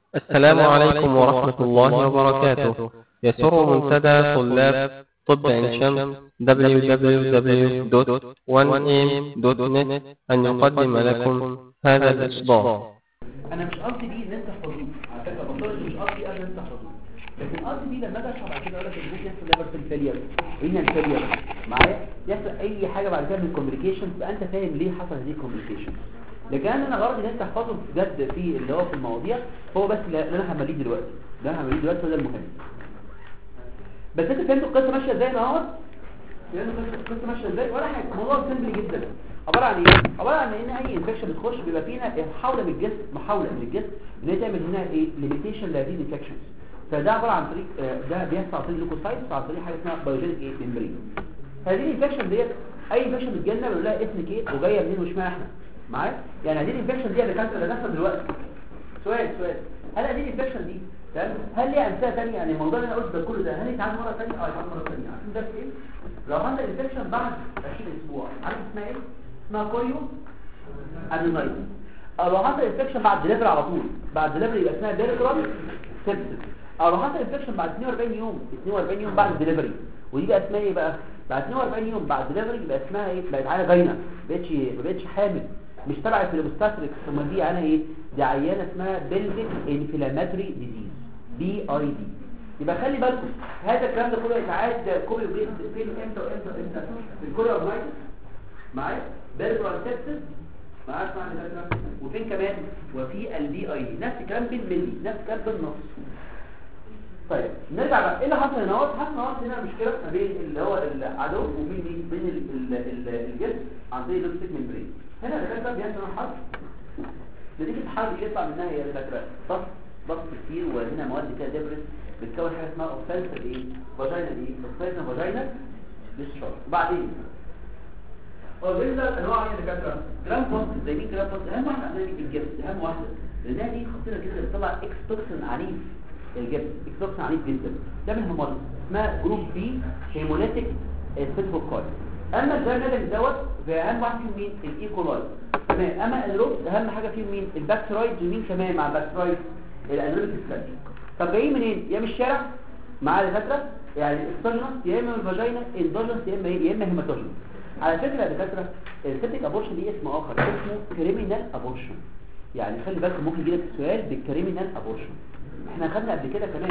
السلام عليكم ورحمة الله وبركاته يسر منتدى طلاب طب عين شمس www.1am.net أن يقدم لكم هذا الإصدار انا مش قصدي دي ان انت تحفظوه على فكره بطلت مش قصدي ان انت تحفظوه لكن قصدي دي لما اجي اشرح بعد كده اقول لك ممكن يحصل ليفر فيلير رينال فيلير معايا يحصل اي حاجه بعد كده من الكوميونيكيشن تبقى انت فاهم ليه حصل هذه الكوميونيكيشن لكن انا غرضي ان انت تحفظه بجد في اللي هو في المواضيع هو بس اللي انا همليه دلوقتي ده انا همليه دلوقتي هو ده المهم بس انت فهمت القصه ماشيه ازاي النهارده فهمت القصه ماشيه ازاي ولا حاجه الموضوع سيمبل جدا عباره عن ايه عباره عن ان اي انفكشن بتخش بيبقى فينا محاوله من الجسم محاوله من الجسم ان هي تعمل هنا ايه ليميتيشن لهذه الانفكشنز فده عباره عن طريق آه، ده بيحصل عن طريق لوكوسايتس عن طريق حاجه اسمها بايوجينيك ايه ميمبرين هذه الانفكشن ديت اي انفكشن بتجيلنا بنقول لها اسمك ايه وجايه منين واشمعنى احنا معايا يعني هذه الانفكشن دي اللي كانت اللي بتحصل دلوقتي سؤال سؤال هل هذه الانفكشن دي تمام هل ليها امثله ثانيه يعني الموضوع اللي انا قلت ده كله ده هل يتعاد مره ثانيه اه يتعاد مره ثانيه عارفين ده في ايه لو عندنا انفكشن بعد 20 اسبوع عارف اسمها ايه اسمها كوريو ادينايتس او لو حصل انفكشن بعد دليفري على طول بعد دليفري يبقى اسمها بيركرال سيبسس او لو حصل انفكشن بعد 42 يوم 42 يوم بعد الدليفري ودي بقى اسمها ايه بقى بعد 42 يوم بعد دليفري يبقى اسمها ايه بقت عيانه جاينه ما بقتش ما بقتش حامل مش تبع الفيلوستاتريكس ثم دي عيانه ايه دي عيانه اسمها بلفيك انفلاماتوري ديزيز بي اي دي يبقى خلي بالكم هذا الكلام ده كله يتعاد كوبي وبيت فين امتى وامتى وامتى في الكوريا اوف معايا بيركرال سيبسس معاك معنى ده وفين كمان وفي البي اي نفس الكلام بالملي نفس الكلام بالنص طيب نرجع بقى ايه اللي حصل هنا اهوت حصل هنا هنا مشكله ما بين اللي هو العدو وبين مين بين ال- ال- ال- الجسم عن طريق اللوبستيك ممبرين هنا ده كان بيحصل حرب نتيجه الحرب اللي يطلع منها هي الفكره ضغط ضغط كتير وهنا مواد كده دبرس بتكون حاجه اسمها اوفنسيف ايه فاجينا ايه اوفنسيف فاجينا ديسشارج بعدين وبالنسبه انواع ايه دكاتره جرام بوست زي مين جرام بوست اهم واحده عندنا دي الجبس اهم واحده لانها دي خطيره جدا بتطلع اكس توكسين عنيف الجبس اكس توكسين عنيف جدا ده من الهرمونات اسمها جروب بي هيموليتيك سيتوكاي اما الجرام نادم دوت فاهم واحد فيهم مين الايكولاي تمام اما الروبس اهم حاجه فيهم مين الباكترايد ومين كمان مع الباكترايد الانوريك ستادي طب جايين منين يا من الشارع مع الدكاتره يعني اكستوجينوس يا اما من الفاجينا اندوجينوس يا اما ايه يا اما هيماتوجينوس على فكرة يا دكاترة السيبتيك ابورشن دي اسم اخر اسمه كريمينال ابورشن يعني خلي بالك ممكن يجيلك سؤال بالكريمينال ابورشن احنا خدنا قبل كده كمان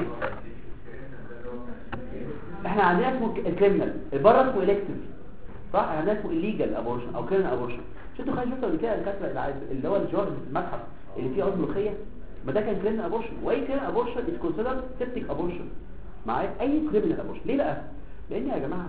احنا عندنا اسمه الكريمينال بره اسمه الكتيف صح احنا عندنا اسمه الليجال ابورشن او كريمينال ابورشن شفتوا خلي شفتوا قبل كده الدكاتره الع- اللي هو الجوار في المتحف اللي فيه عضو ملوخيه ما ده كان كريمينال ابورشن واي كريمينال ابورشن از كونسيدرد سيبتيك ابورشن معايا اي كريمينال ابورشن ليه بقى لان يا جماعه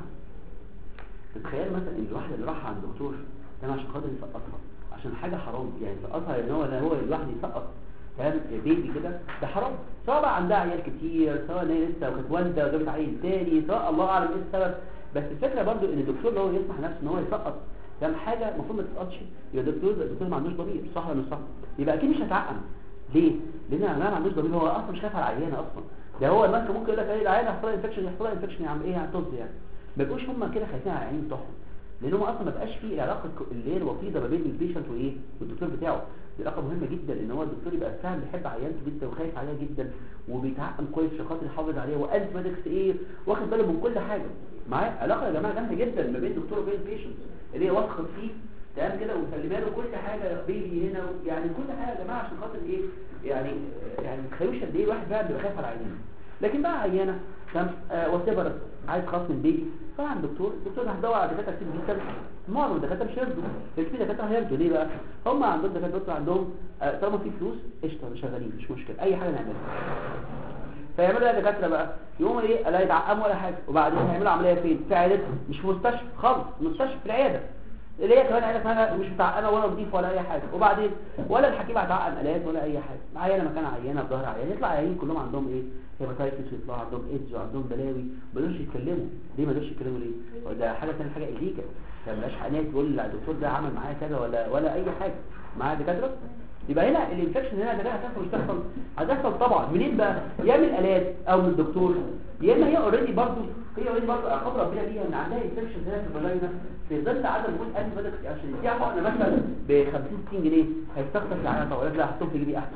تتخيل مثلا ان الواحد اللي راح عند دكتور كان عشان خاطر يسقطها عشان حاجه حرام يعني يسقطها ان هو هو الواحد يسقط فاهم بيبي كده ده حرام سواء بقى عندها عيال كتير سواء ان هي لسه كانت والده وجابت عيل تاني سواء الله اعلم ايه السبب بس الفكره برضو ان الدكتور اللي هو يسمح نفسه ان هو يسقط فاهم حاجه المفروض ما تسقطش يبقى الدكتور الدكتور ما عندوش ضمير صح ولا مش صح يبقى اكيد مش هتعقم ليه لان انا ما عندوش ضمير هو اصلا مش خايف على العيانه اصلا ده هو مثلا ممكن يقول لك ايه العيانه يحصل لها انفكشن يحصل لها انفكشن يا عم ايه يعني طز يعني ما يبقوش هم كده خايفين على العيانين بتوعهم لان هم اصلا ما بقاش في العلاقه اللي هي الوطيده ما بين البيشنت وايه والدكتور بتاعه دي علاقه مهمه جدا ان هو الدكتور يبقى فاهم بيحب عيانته جدا وخايف عليها جدا وبيتعقم كويس عشان خاطر يحافظ عليها وانت ميدكس ايه واخد باله من كل حاجه معايا علاقه يا جماعه جامده جدا ما بين الدكتور وبين البيشنت اللي هي واثقه فيه تمام كده ومسلمه له كل حاجه بيبي هنا يعني كل حاجه يا جماعه عشان خاطر ايه يعني يعني تخيلوش قد ايه الواحد فعلا بيبقى خايف على عيانه لكن بقى عيانه تمام آه وات عايز خلاص من بيبي طبعا الدكتور الدكتور هيدور على دكاتره كتير جدا معظم الدكاتره مش هيرضوا بس في دكاتره هيرضوا ليه بقى هم عندهم دكاتره عندهم آه، طالما في فلوس قشطه شغالين مش مشكله اي حاجه نعملها فيعملوا ايه الدكاتره بقى يقوموا ايه لا يدعموا ولا حاجه وبعدين هيعملوا عمليه فين في عيادتهم مش في مستشفى خالص مستشفى في العياده اللي هي كمان عيادة كمان مش متعقمه ولا نظيفه ولا اي حاجه وبعدين ولا الحكيم هتعقم الات ولا اي حاجه عيانه مكان عيانه في ظهر عيانه يطلع عيانين كلهم عندهم ايه هيباتايتس ويطلع عندهم ايدز وعندهم بلاوي ما يقدروش يتكلموا ليه ما يقدروش يتكلموا ليه ده حاجه ثانيه حاجه الليجا فملاش حنان تقول الدكتور ده عمل معايا كذا ولا ولا اي حاجه معايا دكاتره يبقى هنا الانفكشن هنا ده هتحصل مش تحصل هتحصل طبعا منين بقى يا من الالات او من الدكتور يا اما هي اوريدي برضه هي اوريدي برضه خبره ربنا بيها ان عندها انفكشن هنا في الفاجينا في ظل عدم وجود انتي بايوتكس عشان يديها حقنه مثلا ب 50 60 جنيه هيستخسر العيان طب لا احطهم في جيبي احسن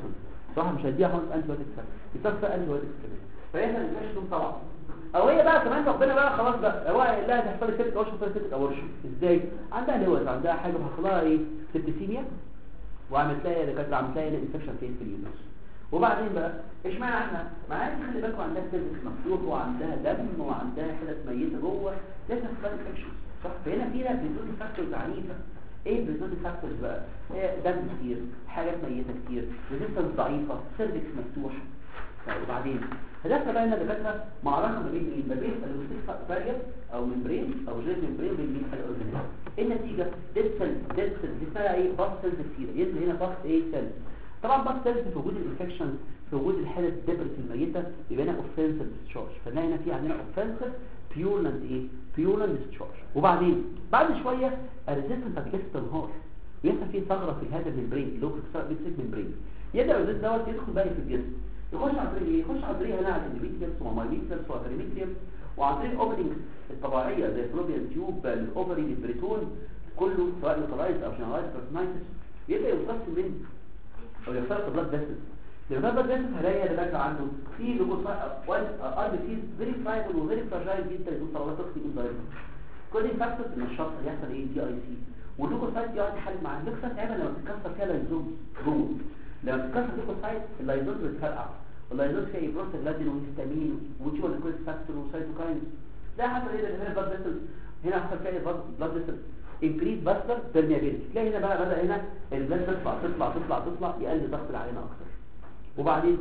صح مش هديها خالص انتي بايوتكس يصير فيها انتي بايوتكس كمان فهي ما ينفعش تقوم طبعا او هي بقى كمان ربنا بقى خلاص بقى هو قال لها تحصل لي سيبتك اورشن تحصل سيبتك اورشن ازاي عندها لوز عندها حاجه حصل لها ايه سيبتسيميا وعملت لها دكاتره عملت لها انفكشن فين في اليوترس وبعدين بقى اشمعنى احنا معاك خلي بالكم عندها سيرفكس مفتوح وعندها دم وعندها حتت ميته جوه لسه في انفكشن صح فهنا في لها بيزودي فاكتورز عنيفه ايه بيزودي فاكتورز بقى إيه دم كتير حاجات ميته كتير ريزيستنس ضعيفه سيرفكس مفتوح طيب وبعدين هدفنا بقى ان دكاتره معركه ما بين ايه ما بين اللوستيك بارير او ممبرين او جيل ممبرين بين مين الاورجانيزم النتيجه ديد سيل ديد سيل دي اسمها ايه باست سيلز كتير ينزل هنا باست ايه سيل طبعا باست سيلز في وجود الانفكشن في وجود الحاله الدبرس الميته يبقى هنا اوفنسيف ديسشارج فنلاقي هنا في عندنا اوفنسيف بيورلاند ايه بيورلاند ديسشارج وبعدين بعد شويه الريزيستنس هتجس تنهار ويحصل فيه ثغره في هذا الممبرين اللي هو بيكسر ممبرين يبدا الريزيست دوت يدخل بقى في الجسم يخش عن طريق ايه يخش عن طريق هنا على الاندوميتريوم ومايميتريوم وابريميتريوم وعن طريق الاوبننج الطبيعيه زي فلوبيان تيوب الاوفري البريتون كله سواء لوكالايز او جنرالايز بيرسونايتس يبدا يمتص منه او يخترق البلاد فيسل لما البلاد فيسل هلاقي الدكاتره عنده في لوكوسايت ار بي سي فيري فرايبل وفيري فراجايل جدا يدوس على توكسيك انزايم كل فاكتور من الشخص يحصل ايه دي اي سي واللوكوسايت يقعد يحل مع اللوكوسايت عيبه لما تتكسر فيها لايزوم جوه لما تتكسر اللوكوسايت اللايزوم بتفرقع واللايزوم فيها ايه بروستاجلاندين وهيستامين وتيوال كويس فاكتور وسايتوكاين ده حصل ايه ده هنا البلاد فيسل هنا حصل فيها البلاد فيسل انكريز باستر بيرميابيلتي تلاقي هنا بقى بدا هنا البلاد تطلع تطلع تطلع تطلع يقلل ضغط العينه اكتر وبعدين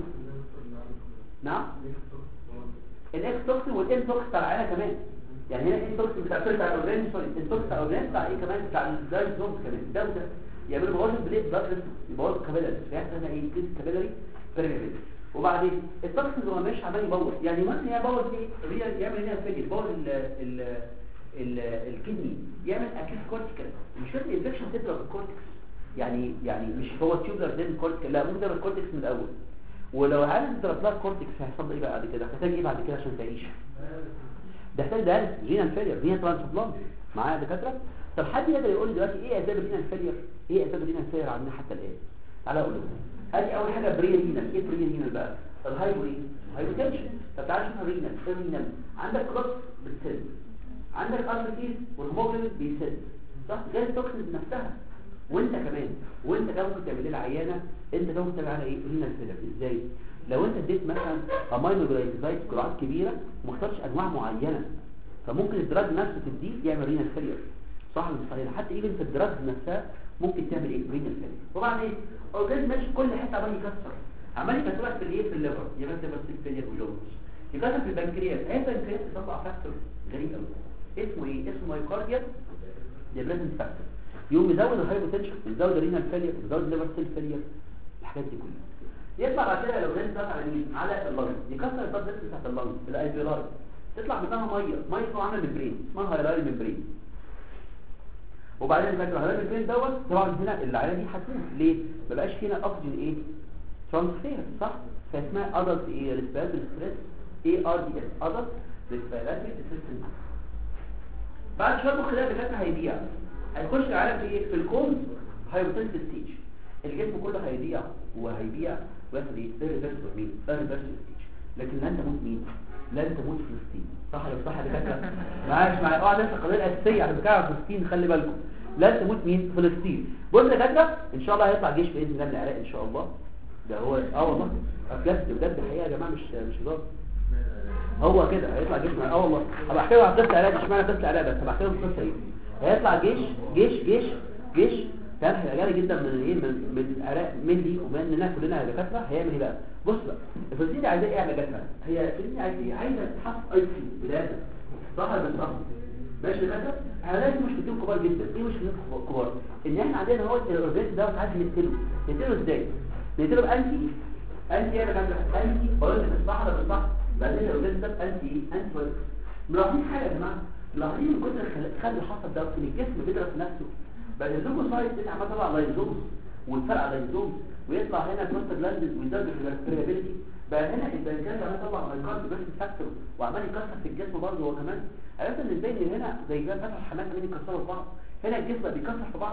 نعم الاكس توكسين والان توكس بتاع العينه كمان يعني هنا الان توكس بتاع بتاع الاورجانيزم سوري الان توكس بتاع الاورجانيزم بتاع ايه كمان بتاع الدايزوم كمان ده وده يعملوا بوظ البليت بلاد يبوظ الكابيلاري فيحصل هنا ايه كيس كابيلاري بيرميابيلتي وبعدين التوكسين اللي هو ماشي عمال يبوظ يعني ممكن يبوظ ايه يعمل هنا فيجن يبوظ ال ال الكدني يعمل اكيد كورتيكال مش لازم الانفكشن تضرب الكورتكس يعني يعني مش هو تيوبلر زي الكورتيكال لا ممكن تضرب الكورتكس من الاول ولو عايز تضرب لها الكورتكس هيحصل ايه بقى بعد كده هتحتاج ايه بعد كده عشان تعيش ده يحتاج ده رينال فيلير رينال ترانسبلانت معايا يا دكاتره طب حد يقدر يقول لي دلوقتي ايه اسباب الرينال فيلير ايه اسباب الرينال فيلير عندنا حتى الان تعالى اقول لكم ادي اول حاجه بري رينال ايه بري رينال بقى الهايبو ايه هايبوتنشن طب تعالى شوف الرينال ايه الرينال عندك كروس بتسد عندك ارتيز والهيموجلوبين بيسد صح زي التوكسينز نفسها وانت كمان وانت كمان ممكن تعمل لها عيانه انت كمان ممكن تعمل على ايه رينال فيلر ازاي لو انت اديت مثلا امينو جلايكوزايد جرعات كبيره وما اخترتش انواع معينه فممكن الدراج نفسه تديه يعمل رينال فيلر صح ولا مش صحيح حتى ايفن في الدراج نفسها ممكن تعمل ايه رينال فيلر طبعا ايه اورجانيزم ماشي كل حته عمال يكسر عمال يكسر في الايه في الليفر يبقى انت بس فيلر وجوز يكسر في البنكرياس هي البنكرياس بتطلع فاكتور غريب قوي اسمه ايه اسمه مايوكارديال ديبريسنت فاكتور يوم يزود الهايبوتنشن يزود الرينال فيلير يزود الليفر سيل فيلير الحاجات دي كلها يطلع بعد كده لو جالس على مين على اللنج يكسر البلد فيسل بتاعت اللنج الايبيلاي تطلع منها ميه ميه اسمها عامله ممبرين اسمها هايلاي ممبرين وبعدين فاكر الهايلاي ممبرين دوت طبعا هنا العيله دي هتموت ليه ما بقاش فينا اكسجين ايه ترانسفير صح فاسمها ادلت ايه ريسبيراتوري ستريس اي ار دي اس ادلت ريسبيراتوري ستريس بعد شويه المخ ده بجد هيضيع هيخش العالم في ايه في الكون هيوصل ستيج الجسم كله هيضيع وهيبيع وياخد ايه ريفرس مين ريفرس ستيج لكن لن تموت مين لن تموت فلسطين صح ولا صح يا دكاتره معاش معايا اه لسه القضيه الاساسيه على فكره فلسطين خلي بالكم لن تموت مين فلسطين بص يا دكاتره ان شاء الله هيطلع جيش باذن الله من العراق ان شاء الله ده هو اه والله بجد بجد حقيقه يا جماعه مش مش هزار هو كده هيطلع جيش معايا اه والله هبقى احكي لكم عن قصه العراق اشمعنى قصه العراق بس هبقى احكي لكم قصه ايه هيطلع جيش جيش جيش جيش كان هيبقى جدا من ايه من من العراق مني ومننا كلنا يا دكاتره هيعمل ايه بقى بص بقى الفلسطيني عايزاه ايه يا دكاتره هي الفلسطيني عايزه ايه عايزه تحط اي سي بدايه صح ولا مش صح ماشي يا دكاتره هنلاقي مشكلتين كبار جدا ايه مشكلتين كبار ان احنا عندنا هو الاورجانيزم دوت عايز نقتله نقتله ازاي نقتله بانتي انتي ايه يا دكاتره انتي بقول لك صح ولا مش صح بعدين الاورجانيزم ده انتي ايه انتي فايروس ملاحظين حاجه يا جماعه ملاحظين من كتر الخل حصل ده ان الجسم بيضرب في نفسه بقى اللوكوسايت دي عمال طلع لايزوم والفرق على لايزوم ويطلع هنا بروستاجلاندز ويزود الريسبيرابيلتي بقى هنا البنكرياس عمال يطلع مايكارد بس فاكتور وعمال يكسر في الجسم برضه هو كمان عرفت ان ازاي ان هنا زي كده فتح الحمام كمان يكسروا في بعض هنا الجسم بقى بيكسر في بعضه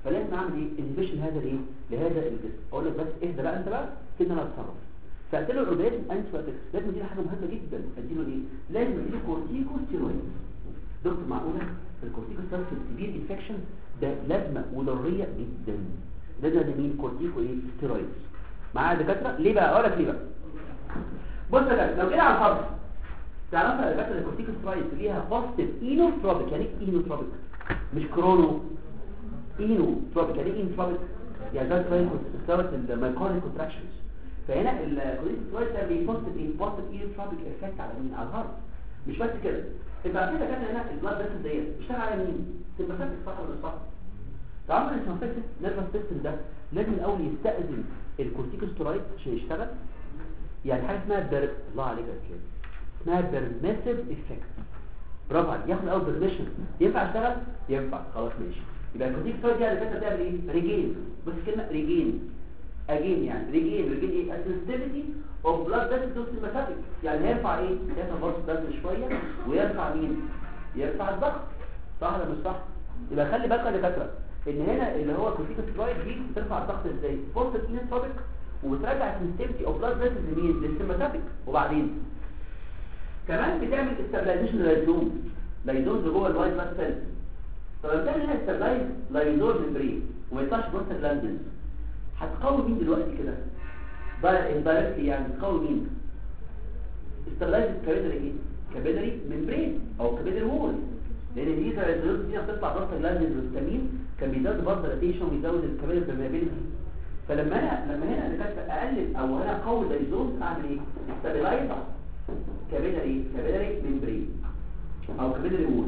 فلازم اعمل ايه انهبيشن هذا الايه لهذا الجسم اقول لك بس اهدى بقى انت بقى كده انا اتصرف فقلت له الاورجانيزم انتي لازم اديله حاجه مهمه جدا اديله ايه لازم اديله كورتيكوستيرويد دكتور معقوله الكورتيكوستيرويد في السيفير انفكشن ده لازمه وضروريه جدا لازم ده مين كورتيكو ايه ستيرويد معايا يا دكاتره ليه بقى اقول لك ليه بقى بص يا دكاتره لو جينا على الفرد تعرفوا يا دكاتره الكورتيكوستيرويد ليها بوزيتيف اينوتروبيك يعني ايه اينوتروبيك مش كرونو اينوتروبيك يعني ايه اينوتروبيك يعني ده مستوى المايكونيك كونتراكشنز فهنا الكورتيكوستيرويد ده بيبوزيتيف ايه بوزيتيف اينوتروبيك افكت على مين على الهارت مش بس كده يبقى كده كده هنا البلاد فيسل ديت بيشتغل على مين تبقى فاكر صح ولا صح تعرف السمبثيك نيرفس سيستم ده لازم الاول يستأذن الكورتيكوستيرويد عشان يشتغل يعني حاجه اسمها بر... الله عليك يا كده اسمها بيرميسيف افكت برافو عليك ياخد اول بيرميشن ينفع اشتغل ينفع خلاص ماشي يبقى الكورتيكوستيرويد دي على فكره بتعمل ايه ريجين بس كلمه ريجين اجين يعني ريجين ريجين ايه السنسيتيفيتي اوف بلاد فيسل تو سيمباثيك يعني يرفع ايه يرفع برضه الدم شويه ويرفع مين يرفع الضغط صح ولا مش صح يبقى خلي بالك يا دكاتره ان هنا اللي هو الكورتيكوستيرويد دي بترفع الضغط ازاي بوزيتيف انتروبيك وبترجع السنسيتيفيتي اوف بلاد فيسل لمين للسيمباثيك وبعدين كمان بتعمل استابلايزيشن لللايزوم لايزوم جوه الوايت بلاد سيلز فلما تعمل هنا استابلايز لايزوم ممبرين وما يطلعش بروستاجلاندينز هتقوي مين دلوقتي كده اندايركتلي يعني تقوي مين استابلايز الكابيلاري ايه كابيلاري ممبرين او كابيلاري وول لان دي الريزولوت دي بتطلع بروستاجلاندينز والستامين كان بيزود برضه الريتيشن ويزود الكابيلاري برميابيلتي فلما انا لما هنا انا كنت اقلل او انا اقوي اللايزوم اعمل ايه استابلايز كابيلاري كابيلاري ممبرين او كابيلاري وول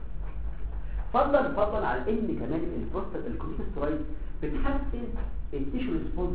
فضلا فضلا على ان كمان البروستات الكورتيكوستيرويد بتحسن التيشو ريسبونس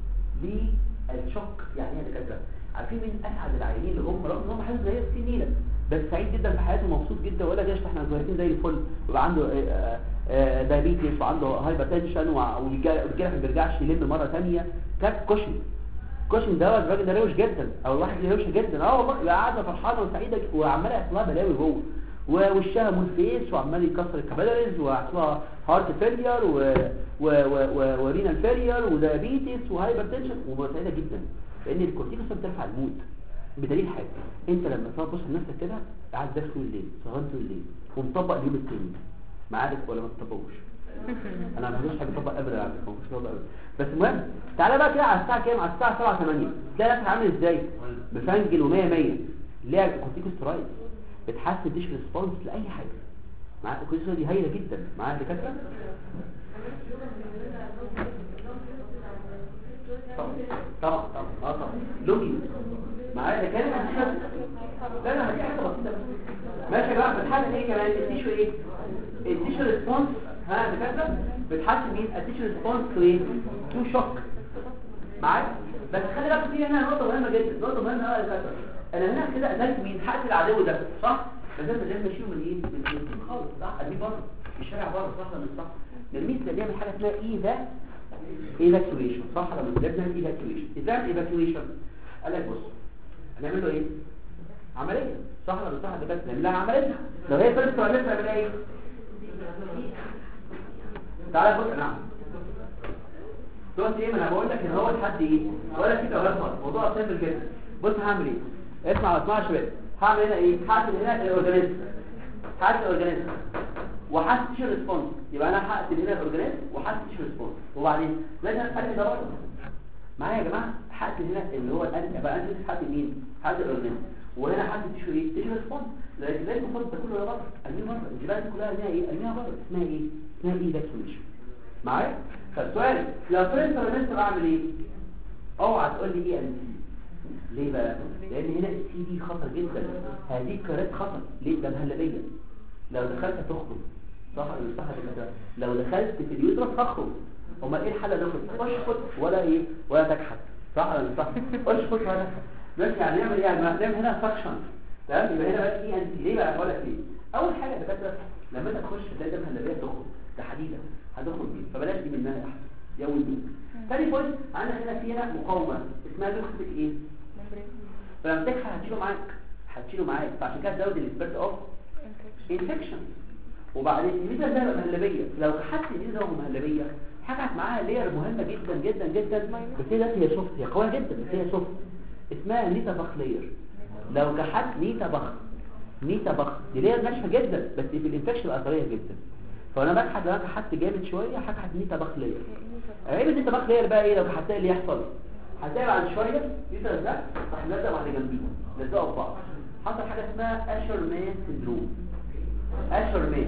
للشوك يعني ايه دكاتره عارفين مين اسعد العيانين اللي هم رغم ان هم حاسس زي السنينه بس سعيد جدا في حياته مبسوط جدا ولا جاش احنا كويسين زي الفل ويبقى عنده دايابيتس وعنده هايبرتنشن والرجاله ما بيرجعش يلم مره ثانيه كات كوشن كوشن ده الراجل ده روش جدا او الواحد اللي روش جدا اه والله يبقى قاعده فرحانه وسعيده وعماله يحصل لها بلاوي جوه ووشها مول فيس وعمال يكسر الكابيلاريز وعطلها هارت فيلير و و و ورينال فيلير وديابيتس وهايبرتنشن وسعيده جدا لان الكورتيكوستيرويد بترفع المود بدليل حاجه انت لما تقعد تبص لنفسك كده قاعد داخل طول الليل سهران طول الليل ومطبق اليوم التاني معادك ولا ما تطبقوش انا ما عملوش حاجه طبق ابدا على فكره مش طبق ابدا بس المهم تعالى بقى كده على الساعه كام على الساعه 7 8 تلاقي نفسك عامل ازاي مفنجل و100 100 ليه الكورتيكوستيرويد بتحسن ديش ريسبونس لاي حاجه معاك الكورتيزول دي هايله جدا معاك دكاتره طبعا طبعا طبعا اه طبعا لوبي معايا ده كان لا لا دي حاجه بسيطه ماشي يا جماعه بتحسن ايه كمان التيشو ايه التيشو ريسبونس ها دكاتره بتحسن مين التيشو ريسبونس تو ايه تو شوك معايا بس خلي بالك في هنا نقطه مهمه جدا نقطه مهمه قوي يا دكاتره انا هنا كده قتلت مين حقت العدو ده صح بس انت لازم تشيله من ايه من التيم خالص صح ادي بره في الشارع بره صح ولا مش صح نرميه ده بيعمل حاجه اسمها ايه ده ايفاكيويشن صح ولا مش لازم نعمل ايفاكيويشن ازاي نعمل ايفاكيويشن قال لك بص هنعمل له ايه عمليه صح ولا مش صح ده بس نعمل لها عمليه لو هي فيرست ولا لسه نعمل ايه تعالى بص نعم دلوقتي ايه ما انا بقول لك ان هو لحد ايه ولا في توافق موضوع سهل جدا بص هعمل ايه اسمع اسمع شويه هعمل هنا ايه هقتل هنا الاورجانيزم هقتل الاورجانيزم وهقتل ريسبونس يبقى انا هقتل هنا الاورجانيزم وهقتل ريسبونس وبعدين لازم اقتل ده برضه معايا يا جماعه هقتل هنا اللي هو الانتي بقى انت هقتل مين هقتل الاورجانيزم وهنا هقتل تيشو ايه تيشو ريسبونس لكن لازم الفرد ده كله بره ارميه بره الجبال كلها ارميها ايه ارميها بره اسمها ايه اسمها ايه فاكسينيشن معايا فالسؤال لو فرنسا ولا اعمل ايه اوعى تقول لي ايه انتي ليه بقى لان هنا السي دي خطر جدا هذه كارات خطر ليه ده مهلبيه لو دخلت هتخرج صح ولا مش صح كده لو دخلت في اليوترس هخرج امال ايه الحل ده اشفط ولا ايه ولا تكحت صح ولا مش صح اشفط ولا تكحت بس يعني نعمل ايه يعني نعمل هنا سكشن تمام يبقى هنا بقى في انت ليه بقى بقول لك ليه اول حاجه يا دكاتره لما انت تخش تلاقي ده مهلبيه تخرج ده حديده هتخرج بيه فبلاش دي منها احسن دي اول دي ثاني بوينت عندنا هنا في هنا مقاومه اسمها لوكسيك ايه فلما تكحل هتشيله معاك هتشيله معاك فعشان كده تزود السبيرت اوف انفكشن وبعدين الميزه ده بقى مهلبيه لو كحت الميزه ده مهلبيه حاجه معاها لير مهمه جدا جدا جدا بس هي دلوقتي هي سوفت هي قويه جدا بس هي سوفت اسمها نيتا بخ لير لو كحت نيتا بخ نيتا بخ دي لير ناشفه جدا بس في الانفكشن اثريه جدا فانا بكحت لو انا كحت جامد شويه هكحت نيتا بخ لير عيب النيتا بخ لير بقى ايه لو كحتها إيه اللي يحصل هتلاقي بعد شويه نيتا ده راح نلزق على جنبيه لزقوا في بعض حصل حاجه اسمها اشر مان سندروم اشر مان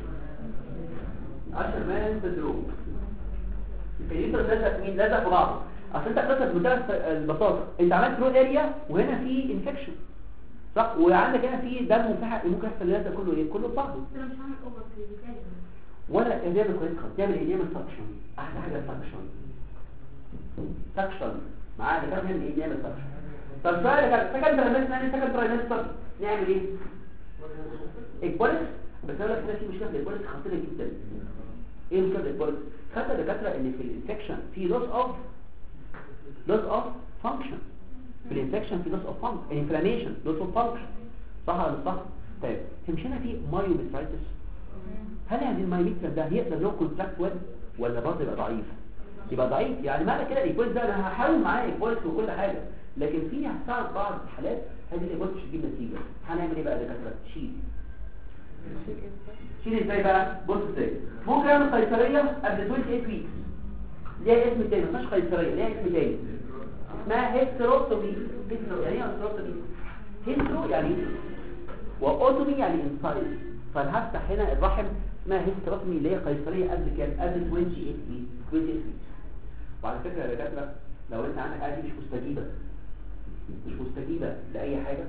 اشر مان سندروم اليوتر لزق مين لزق في بعض اصل انت قصه بمنتهى البساطه انت عملت رو اريا وهنا في انفكشن صح وعندك هنا في دم وفي ممكن يحصل لازق كله ايه كله في بعضه انا مش هعمل اوفر ولا الرياضه كويس خالص تعمل ايه نعمل سكشن احلى حاجه سكشن سكشن معايا ده كان ايه نعمل سكشن طب سؤال كان سكند ترايمستر يعني سكند ترايمستر نعمل ايه اكبوليس بس اقول لك هنا في مشكله في الاكبوليس خطيره جدا ايه مشكله الاكبوليس خدت الدكاتره ان في الانفكشن في لوس اوف لوس اوف فانكشن في الانفكشن في لوس اوف فانكشن انفلاميشن لوس اوف فانكشن صح ولا مش صح طيب مش هنا في مايوميترايتس هل هذه المايوميتر ده يقدر له كونتراكت ويب ولا برضه يبقى ضعيف يبقى ضعيف يعني معنى كده الايكويز ده انا هحاول معاه ايكويز وكل حاجه لكن في هتساعد بعض الحالات هذه الايكويز مش هتجيب نتيجه هنعمل ايه بقى يا دكاتره شيل شيل ازاي بقى بص ازاي ممكن اعمل قيصريه قبل 28 ويكس ليها اسم تاني مش قيصريه ليها اسم تاني اسمها هيستروتومي هيسترو يعني ايه هيستروتومي هيسترو يعني هيسترو واوتومي يعني انسايد فهفتح هنا الرحم اسمها هيستروتومي اللي هي قيصريه قبل كام قبل 28 ويك 28 ويك وعلى فكره يا دكاتره لو انت عندك عادي مش مستجيبه مش مستجيبه لاي حاجه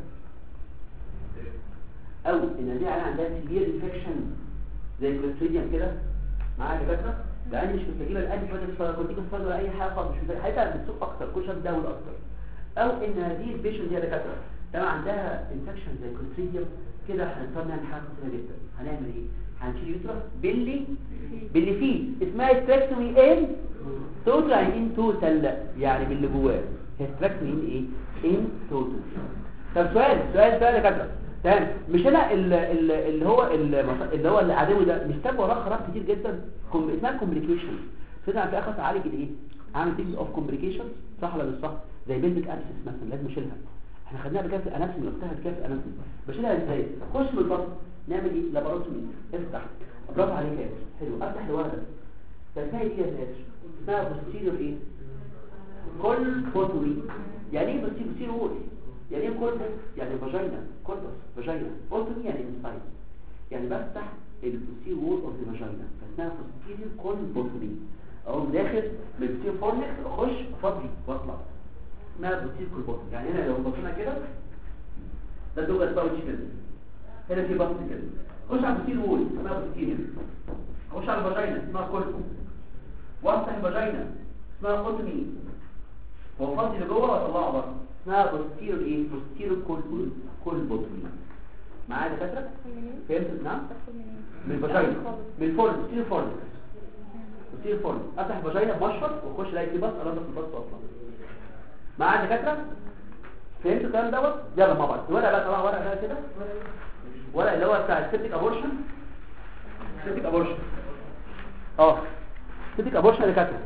او ان دي عيال عندها سيفير انفكشن زي كلوستريديوم كده معايا يا دكاتره لان مش مستجيبه لاي حاجه كورتيكوستيرويد ولا اي حاجه خالص مش مستجيبه حتى بتسوق اكتر كل شويه بتداول اكتر او ان هذه البيشنت دي يا دكاتره لو عندها انفكشن زي كلوستريديوم كده هنضطر نعمل حاجه خطيره جدا هنعمل ايه هنشيل يوترس باللي باللي فيه اسمها ستريكتومي ان توتال يعني ان توتال يعني باللي جواه ستريكتومي ان ايه ان توتال طب سؤال سؤال سؤال يا دكاتره تمام مش انا ال- ال- اللي هو ال- اللي هو العدو ده مش ساب وراه خراب كتير جدا كوم- اسمها كومبليكيشن فده في اخر اعالج الايه عامل تيجي اوف كومبليكيشن صح ولا مش صح زي بنتك ابسس مثلا لازم اشيلها احنا خدناها بكده في الاناتومي وقتها بكده في الاناتومي بشيلها ازاي خش من البطن نعمل ايه لاباروتومي افتح برافو عليك يا ياسر حلو افتح الورده ده اسمها ايه يا ياسر اسمها بوستيريور ايه كل فوتوي يعني ايه بوستيريور وول يعني ايه كوربس يعني فاجينا كوربس فاجينا اوتومي يعني انسايد يعني بفتح البوستير وول اوف ذا فاجينا فاسمها بوستيريور كونفوتومي اقوم داخل من البوستير فورنكس اخش افضي واطلع اسمها بوستير كولبوتومي يعني هنا لو بصينا كده ده دوجلاس باوتش كده هنا في بطن كده خش على البوستير وول اسمها بوستيريور خش على الفاجينا اسمها كولبو وافتح الفاجينا اسمها اوتومي هو فاضي لجوه واطلعه بره اسمها بوستيرو ايه بوستيرو كول كول بوتومي معايا يا دكاتره فهمت نعم من الفاجينا من الفرن بوستيرو فرن بوستيرو فرن افتح الفاجينا بمشرط واخش الاقي في بس انضف البس واطلع معايا يا دكاتره فهمتوا الكلام دوت يلا مع بعض الورقه بقى طلع ورقه بقى كده ورقه اللي هو بتاع السيبتيك ابورشن سيبتيك ابورشن اه سيبتيك ابورشن يا دكاتره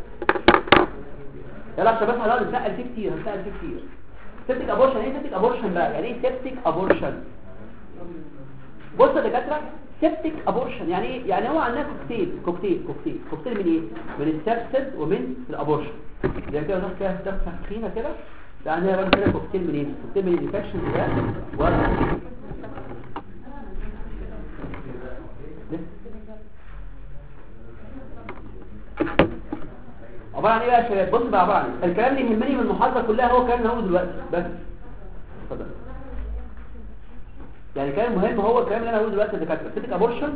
يلا عشان بس هنقعد نسال فيه كتير هنسال فيه كتير سيبتيك ابورشن ايه سيبتيك ابورشن بقى يعني ايه سيبتيك ابورشن بص يا دكاتره سيبتيك ابورشن يعني ايه يعني هو عندنا كوكتيل كوكتيل كوكتيل كوكتيل من ايه من السبسد ومن الابورشن زي كده ناخد كده تفسخ تخينه كده ده عندنا بقى كده كوكتيل من ايه كوكتيل من الانفكشن ده ولا عبارة عن ايه بقى يا شباب بص بقى عبارة عن إيه؟ الكلام اللي يهمني من المحاضرة كلها هو الكلام اللي هقوله دلوقتي بس اتفضل يعني الكلام المهم هو الكلام اللي انا هقوله دلوقتي يا دكاتره سيتك ابورشن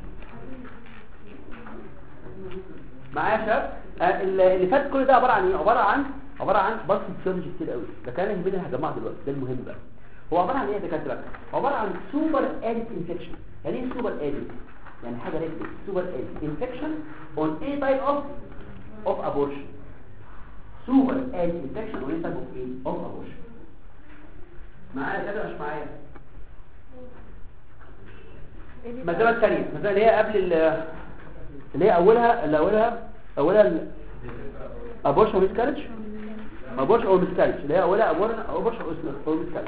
معايا يا شباب آه، اللي اللي فات كل ده عبارة عن ايه عبارة عن عبارة عن بس فيسيولوجي كتير قوي ده كان يهمني اللي هجمعه دلوقتي ده المهم بقى هو عبارة عن ايه يا دكاتره عبارة عن سوبر اديت انفكشن يعني ايه سوبر اديت يعني حاجة ريكتد سوبر اديت انفكشن on a type of of abortion super ad infection or type of ايه of abortion معايا كده مش معايا المرتبه الثانيه المرتبه اللي هي قبل ال- اللي هي اولها اللي اولها اولها ابورشن ميسكارج ابورشن او ميسكارج اللي هي اولها ابورشن او ميسكارج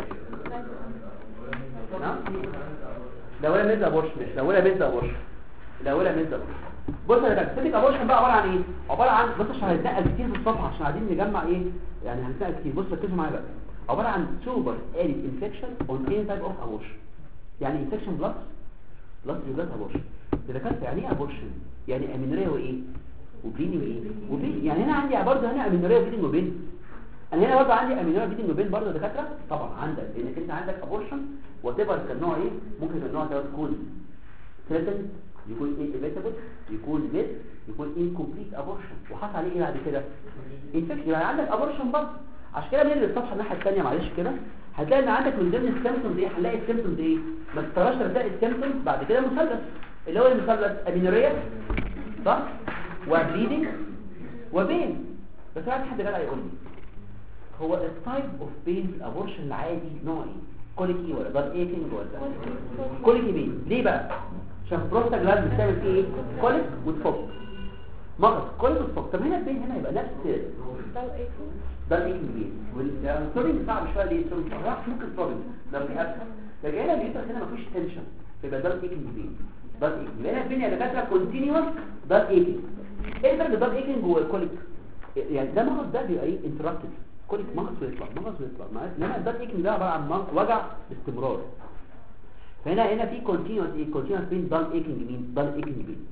نعم الاولى ميز ابورشن مش الاولى ميز ابورشن الاولى ميز ابورشن بص يا جماعه سيتك ابورشن بقى عباره عن ايه عباره عن بص عشان هنتنقل كتير في الصفحه عشان عايزين نجمع ايه يعني هنتنقل كتير بص ركزوا معايا بقى عباره عن سوبر اريد انفكشن اون اي تايب اوف ابورشن يعني انفكشن بلس بلس بلس ابورشن اذا كانت يعني ايه ابورشن يعني امينوريا وايه وبليدنج وايه وبين يعني هنا عندي برضه هنا امينوريا وبليدنج وبين انا هنا برضه عندي امينوريا بليدنج وبين برضه دكاتره طبعا عندك لانك انت عندك ابورشن وات ايفر كان نوع ايه ممكن كان نوع ده يكون ثريتن يكون انيفيتابل يكون ميس يكون انكمبليت ابورشن وحصل عليه ايه بعد كده انفكشن يعني عندك ابورشن برضه عشان كده بنقلب الصفحه الناحيه الثانيه معلش كده هتلاقي ان عندك من ضمن السيمبتومز ايه هنلاقي السيمبتومز ايه ما تستغربش تلاقي السيمبتومز بعد كده مثلث اللي هو المثلث امينوريا صح وبليدنج وبين بس عايز حد جدع يقول لي هو التايب اوف بين في الابورشن العادي نوع ايه كوليكي ولا دار ايكنج ولا كوليكي بين ليه بقى عشان بروستاجلاند بتعمل فيه ايه كوليك وتفك مغص كوليك وتفك طب هنا البين هنا يبقى نفس ده ايكنج بين والسوري صعب شويه ليه سوري صعب ممكن بروبلم لو في اسهل لكن هنا بيبقى هنا مفيش تنشن يبقى ده ايكنج بين ده ايكنج هنا البين يا دكاتره كونتينيوس ده ايكنج ايه الفرق بين ده ايكنج والكوليك يعني ده مغص ده بيبقى ايه انتراكتيف كوليك مغص ويطلع مغص ويطلع معايا انما ده ايكنج ده عباره عن مغص وجع باستمرار فهنا هنا في كونتينوس ايه كونتينوس بين دال ايكنج مين دال ايكنج بين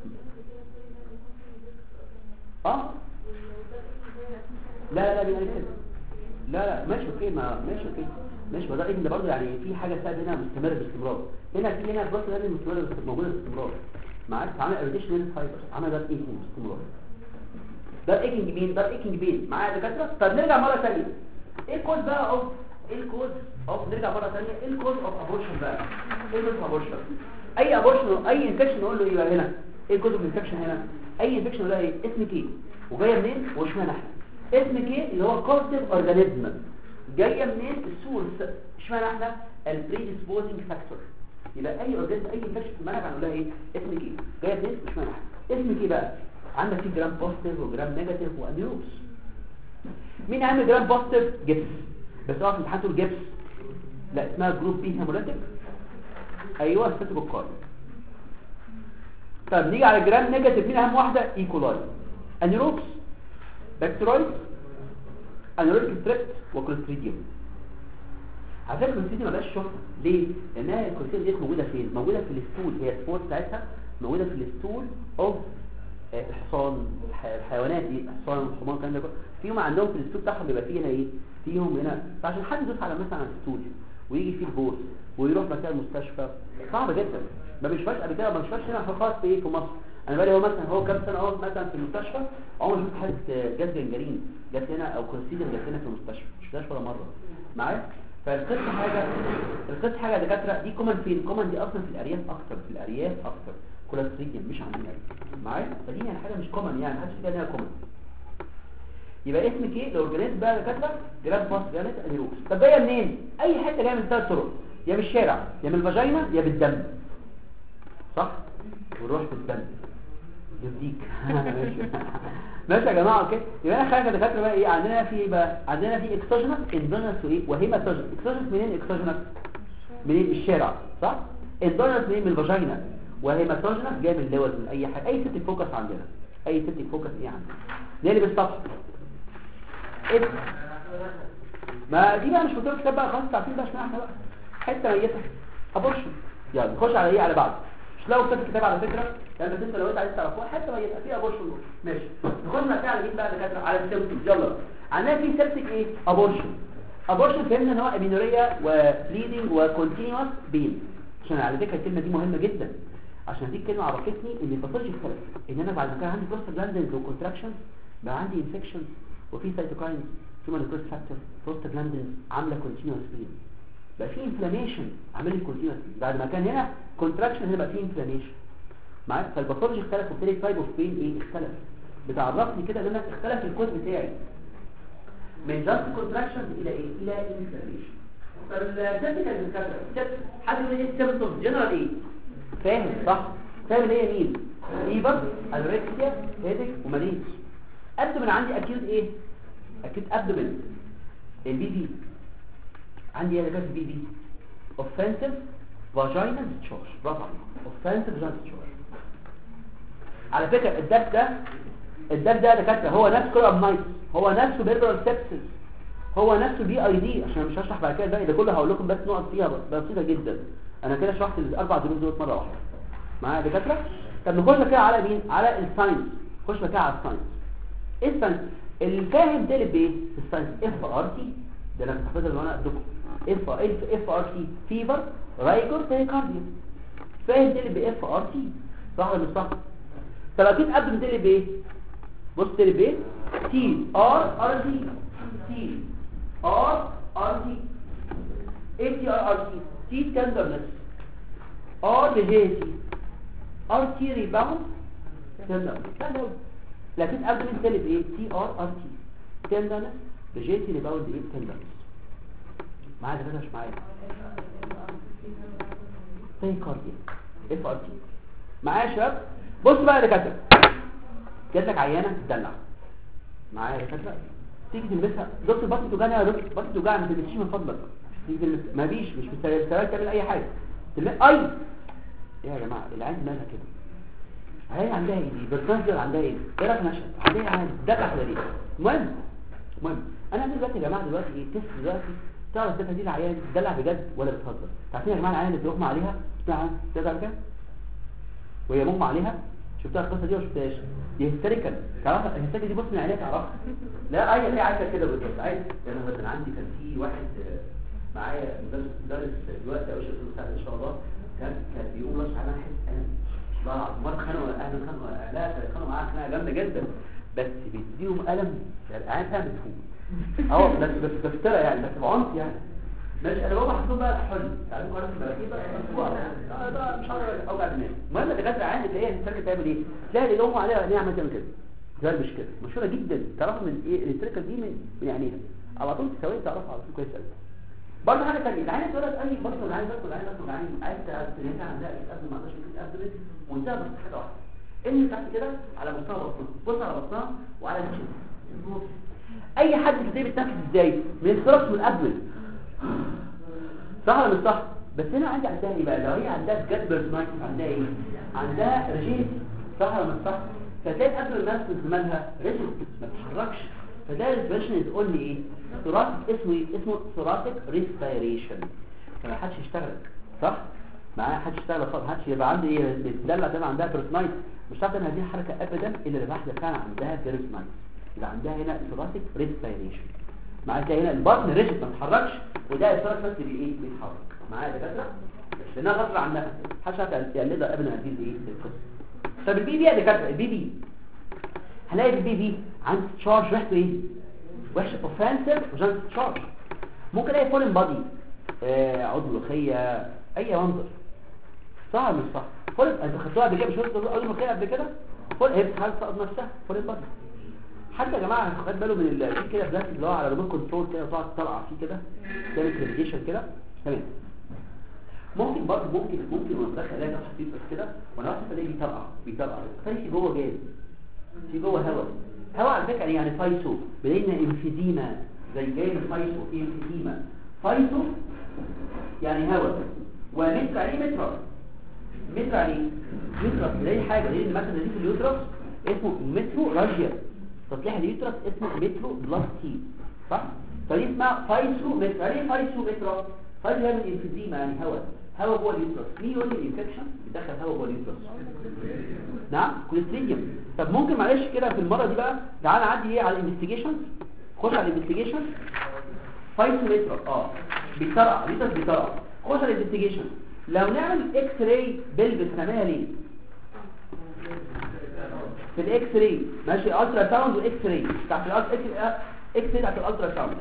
اه لا لا لا يعني كده لا لا ماشي اوكي ما ماشي اوكي ماشي ما ده ايكنج برضه يعني في حاجه سبب هنا مستمر باستمرار هنا في هنا بص ده مستمر موجوده باستمرار معاك عامل اريتيشن فايبر عامل ده ايكنج باستمرار ده ايكنج مين ده ايكنج بين معايا يا دكاتره طب نرجع مره ثانيه ايه الكوز بقى اوف ايه الكوز اوف نرجع مره ثانيه ايه الكوز اوف ابورشن بقى ايه الكوز اوف ابورشن اي ابورشن اي انفكشن نقول له ايه بقى هنا ايه الكوز اوف انفكشن هنا اي انفكشن نقول له ايه اسمك ايه وجايه منين واشمعنى احنا اسمك ايه اللي هو كوزيف اورجانيزم جايه منين السورس اشمعنى احنا البريديسبوزنج فاكتور يبقى اي اورجانيزم اي انفكشن في المنهج هنقول لها ايه اسمك ايه جايه منين اشمعنى احنا اسمك ايه بقى عندك في جرام بوزيتيف وجرام نيجاتيف وانيروبس مين عامل جرام بوزيتيف جبس بس هو في الامتحان تقول جبس لا اسمها جروب بي هيموليتيك ايوه ستاتوكوكاي طب نيجي على جرام نيجاتيف مين اهم واحده ايكولاي انيروبس بكتيرويد انيروبيك ستريبت وكوليستريديوم على فكره الكوليستريديوم ما بقاش شهره ليه لانها الكوليستريديوم دي موجوده فين موجوده في الستول هي السبور بتاعتها موجوده في الستول اوف الحصان الحيوانات دي الحصان الحمار الكلام ده كله فيهم عندهم في الستول بتاعهم بيبقى فيه هنا ايه فيهم هنا فعشان حد يدوس على مثلا على الستول ويجي فيه البوس ويروح مكان المستشفى صعب جدا ما بنشوفهاش قبل كده ما بنشوفهاش هنا خالص في ايه في مصر انا بالي هو مثلا هو كام سنه اهو مثلا في المستشفى عمري ما شفت حاله جات جنجرين جات هنا او كونسيدر جات هنا في المستشفى مش شفتهاش ولا مره معايا فالقصه حاجه القصه حاجه يا دكاتره دي كومن فين كومن دي اصلا في الارياف اكتر في الارياف اكتر كولاتريجن مش عندنا معايا فدي يعني حاجه مش كومن يعني محدش فيها انها كومن يبقى اسمك ايه الاورجانيزم بقى يا دكاتره جرام باس جرامات انيروكس طب جايه منين اي حته جايه من ثلاث طرق يا من الشارع يا من الفاجينا يا بالدم صح والروح بالدم يديك ماشي ماشي يا جماعه اوكي يبقى انا خارج دكاتره بقى ايه عندنا في ايه بقى عندنا في اكسوجينس اندونس وايه وهيماتوجينس اكسوجينس منين اكسوجينس منين الشارع صح اندونس منين من الفاجينا وهيماتوجينس جاي من اللوز من اي حاجه اي ست فوكس عندنا اي ست فوكس ايه عندنا نقلب السطح إيه؟ ما دي بقى مش مكتوب كتاب بقى خلاص تعرفين بقى اشمعنى احنا بقى حته ميته ابورشن يلا نخش على ايه على بعض مش لو كتبت الكتاب على فكره يعني بس انت لو انت عايز تعرفوها حته ميته فيها ابورشن ماشي نخش بقى على مين بقى دكاتره على السيمبتومز يلا عندنا في سيبتك ايه ابورشن ابورشن فهمنا ان هو امينوريا وبليدنج وكونتينوس بين عشان على فكره الكلمه دي مهمه جدا عشان دي الكلمه عرفتني ان الباثولوجي اختلف ان انا بعد كده عندي بروستاجلاندينز وكونتراكشنز بقى عندي انفكشنز وفي سيتوكاينز في مانيكروس فاكتور بروستاجلاندينز عامله كونتينوس بين بقى في انفلاميشن عامل لي كونتينوس بعد ما كان هنا كونتراكشن هنا بقى في انفلاميشن معايا فالباثولوجي اختلف وبالتالي تايب اوف بين ايه اختلف بتعرفني كده ان انا اختلف الكود بتاعي من جاست كونتراكشن الى ايه الى انفلاميشن فالتكنيكال دكاتره حد يقول ايه السيمبتومز جنرال ايه فاهم صح فاهم اللي هي مين ايبر انوركسيا هيدك وماليز ابدومن عندي اكيد ايه اكيد ابدومن البي دي عندي ايه كده بي دي اوفنسيف فاجينال ديتشارج برافو عليك اوفنسيف فاجينال ديتشارج على فكره الدب ده الدب ده دكاتره هو نفس كل مايس هو نفسه بيربرال سيبسس هو نفسه بي اي دي عشان مش هشرح بعد كده الباقي ده كله هقول لكم بس نقط فيها بسيطه جدا انا كده شرحت الاربع دروس دول مره واحده معايا يا دكاتره طب نخش كده على مين على الساينس خش كده على الساينس ايه الساينس الفاهم تقلب بايه الساينس اف ار تي ده انا حافظها اللي انا ادوكم اف اف ار تي فيفر رايجور تايكارديا فاهم تقلب باف ار تي صح ولا مش صح طب اكيد قبل ما تقلب بايه بص تقلب بايه تي ار ار تي تي ار ار تي ايه تي ار ار تي تي تندرنس ار لجيتي ار تي ريباوند تندرنس لكن قبل ما تقلب ايه تي ار ار تي تندرنس لجيتي ريباوند ايه تندرنس معايا ده مش معايا تايكارديا اف ار تي معايا يا شباب بص بقى يا دكاتره جات لك عيانه تدلع معايا يا دكاتره تيجي تلبسها دكتور بطني توجعني يا دكتور بطني توجعني ما تلبسيش من فضلك تيجي تلبس ما فيش مش مستعد تعمل اي حاجه تلبس اي يا جماعه العين مالها كده هي عندها ايه دي بالتنزل عندها ايه ايه رايك نشط عندها عادي ده كده ليه المهم المهم انا عندي دلوقتي يا جماعه دلوقتي ايه تست دلوقتي تعرف الست دي العيان تدلع بجد ولا بتهزر عارفين يا جماعه العيان اللي بيغمى عليها شفتها تقدر كده وهي مغمى عليها شفتها القصه دي ولا شفتهاش دي هيستيريكال تعرف الهيستيريكال دي بص من عينيها تعرفها لا اي هي عايشه كده بالظبط عايز انا مثلا عندي كان في واحد معايا مدرس مدرس دلوقتي او شيخ المساعد ان شاء الله كان كان بيقول الله سبحانه احس انا لا مره خانوا اهل خانوا لا كانوا معاه خناقه جامده جدا بس بيديهم قلم يعني عين فيها بتفوق اه بس بس بس ترى يعني بس بعنف يعني ماشي انا بابا حطهم بقى حل تعالوا قرص المراكيب بقى ده مش عارف اوجع دماغي المهم الدكاتره عندي تلاقيها السيركل تعمل ايه تلاقي اللي هم عليها عينيها عملت كده ده مش كده مشهوره جدا تعرفوا من ايه السيركل دي من من عينيها على طول تسوي تعرفها على طول كويس قوي برضه حاجه ثانيه العين تقول لك اي برضه العين برضه العين برضه العين عايز تنهي عندها قبل ما تقدرش تقدم وانتهى بس حاجه واحده ان تحت كده على مستوى بطنها بص على بطنها وعلى الجسم اي حد في الدنيا بيتنفس ازاي من الثرس والابدن صح ولا مش صح بس هنا عندي عندها ايه بقى لو هي عندها بجد بيرسوناليتي عندها ايه عندها ريجيد صح ولا مش صح فتلاقي قبل الناس في مالها ريجيد ما بتتحركش فده الريسبيريشن تقول لي ايه ثوراسيك اسمه ايه اسمه ثوراسيك ريسبيريشن فما حدش يشتغل صح ما حدش يشتغل خالص ما حدش يبقى عنده ايه بتدلع تبقى عندها بيرسوناليتي مش هتعرف ان هذه الحركه ابدا الا لو واحده فعلا عندها بيرسوناليتي يبقى عندها هنا ثوراسيك ريسبيريشن معاك هنا البطن ريجيد ما بتتحركش وده الثوراسيك بس بي ايه بيتحرك معايا يا دكاتره بس لانها غصب عنها محدش هيعرف يقلدها ابدا هذه الايه القصه طب البي بي يا دكاتره البي بي هلاقي البي بي عند تشارج ريحته ايه وحشه اوفنسيف وجانس تشارج ممكن الاقي فورين بادي آه عضو ملوخيه اي منظر صح ولا مش صح فورين انت خدتوها قبل كده مش قلت عضو ملوخيه قبل كده فورين هي بتحاول تسقط نفسها فورين بادي حتى يا جماعه خد بالوا من ال- في كده بلاستيك اللي هو على ريموت كنترول كده وتقعد تطلع فيه كده تعمل كريديشن كده تمام ممكن برضه ممكن ممكن وانا داخل الاقي نفسي خفيف بس كده وانا واحد الاقي بيطلع بيطلع في جوه جاز في جوه هواء هواء على فكره يعني فايسو بلينا انفيديما زي جاي من فايسو انفيديما فايسو يعني هواء ومتر عليه متر متر عليه يوترس زي حاجه لان مثلا دي في اليوترس اسمه مترو راجيا تصليح اليوترس اسمه مترو بلاستي صح فدي اسمها فايسو متر عليه فايسو متر فايسو يعني انفيديما يعني هواء هواء جوه اليوترس مين يقول لي الانفكشن بيدخل هواء جوه اليوترس نعم كوليستريديوم طب ممكن معلش كده في المره دي بقى تعالى نعدي ايه على الانفستيجيشن خش على الانفستيجيشن فايتومتر اه بيطرق ليتر بيطرق خش على الانفستيجيشن لو نعمل اكس راي بلبس نعملها ليه في الاكس راي ماشي الترا ساوند واكس راي بتاعت الاكس اكس راي بتاعت الالترا ساوند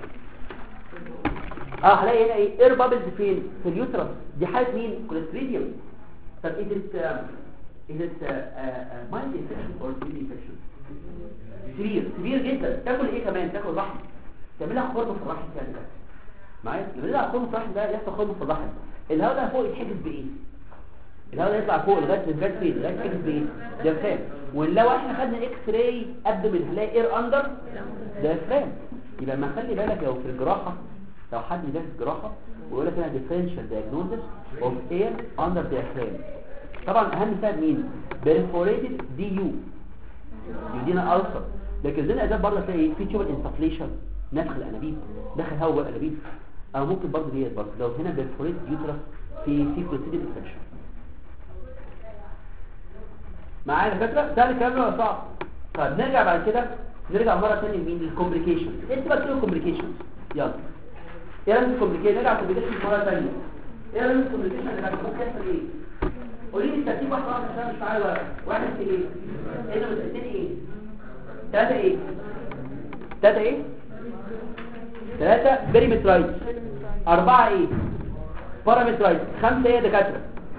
اه هلاقي هنا ايه اير بابلز فين في اليوترس دي حاله مين كوليستريديوم طب ايه ده is it uh, uh, mild infection or severe infection severe severe جدا تاكل ايه كمان تاكل رحم تعملها خرم في الرحم كده كده معايا لما يلعب خرم في الرحم ده يحصل خرم في الرحم الهواء ده فوق يتحجز بايه الهواء ده يطلع فوق لغايه لغايه فين لغايه اكس راي ديافرام ولو احنا خدنا اكس راي ابدومين هنلاقي اير اندر ديافرام يبقى ما خلي بالك لو في الجراحه لو حد ده في الجراحه ويقول لك انا ديفرنشال دايجنوستس اوف اير اندر ديافرام طبعا اهم سبب مين بيرفوريتد دي يو يدينا ألسر لكن زي الأداب برضه تلاقي في تيوبر انسفليشن نفخ الأنابيب دخل هواء جوه الأنابيب أو ممكن برضه ديت برضه لو هنا بيرفوريت يوترس في في بروسيدر انفكشن معايا الفكرة ده الكلام ده صعب طيب نرجع بعد كده نرجع مرة ثانيه لمين للكومبليكيشن انت بقى تقول كومبليكيشن يلا ايه رمز الكومبليكيشن نرجع كومبليكيشن مرة ثانيه ايه رمز الكومبليكيشن اللي بعد ممكن يحصل ايه قولي لي الترتيب واحد واحد عشان مش معايا ورقه واحد في ايه هنا متقسمين ايه ثلاثة ايه ثلاثة ايه ثلاثة بيريمترايز أربعة ايه بارامترايز خمسة ايه يا دكاترة